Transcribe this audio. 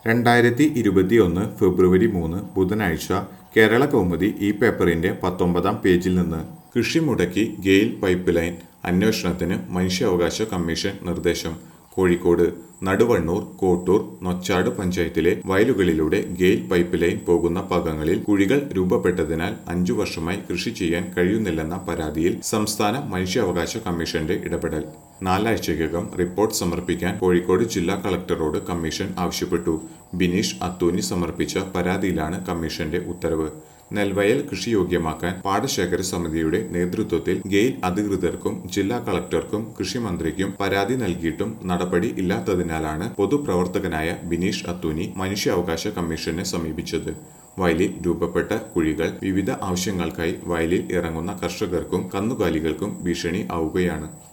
രണ്ടായിരത്തി ഇരുപത്തിയൊന്ന് ഫെബ്രുവരി മൂന്ന് ബുധനാഴ്ച കേരള കൗമുദി ഈ പേപ്പറിന്റെ പത്തൊമ്പതാം പേജിൽ നിന്ന് കൃഷി മുടക്കി ഗെയിൽ പൈപ്പ് ലൈൻ അന്വേഷണത്തിന് മനുഷ്യാവകാശ കമ്മീഷൻ നിർദ്ദേശം കോഴിക്കോട് നടുവണ്ണൂർ കോട്ടൂർ നൊച്ചാട് പഞ്ചായത്തിലെ വയലുകളിലൂടെ ഗെയിൽ പൈപ്പ് ലൈൻ പോകുന്ന ഭാഗങ്ങളിൽ കുഴികൾ രൂപപ്പെട്ടതിനാൽ അഞ്ചു വർഷമായി കൃഷി ചെയ്യാൻ കഴിയുന്നില്ലെന്ന പരാതിയിൽ സംസ്ഥാന മനുഷ്യാവകാശ കമ്മീഷന്റെ ഇടപെടൽ നാലാഴ്ചയ്ക്കകം റിപ്പോർട്ട് സമർപ്പിക്കാൻ കോഴിക്കോട് ജില്ലാ കളക്ടറോട് കമ്മീഷൻ ആവശ്യപ്പെട്ടു ബിനീഷ് അത്തൂനി സമർപ്പിച്ച പരാതിയിലാണ് കമ്മീഷന്റെ ഉത്തരവ് നെൽവയൽ കൃഷിയോഗ്യമാക്കാൻ പാടശേഖര സമിതിയുടെ നേതൃത്വത്തിൽ ഗെയിൽ അധികൃതർക്കും ജില്ലാ കളക്ടർക്കും കൃഷിമന്ത്രിക്കും പരാതി നൽകിയിട്ടും നടപടി ഇല്ലാത്തതിനാലാണ് പൊതുപ്രവർത്തകനായ ബിനീഷ് അത്തൂനി മനുഷ്യാവകാശ കമ്മീഷനെ സമീപിച്ചത് വയലിൽ രൂപപ്പെട്ട കുഴികൾ വിവിധ ആവശ്യങ്ങൾക്കായി വയലിൽ ഇറങ്ങുന്ന കർഷകർക്കും കന്നുകാലികൾക്കും ഭീഷണി ആവുകയാണ്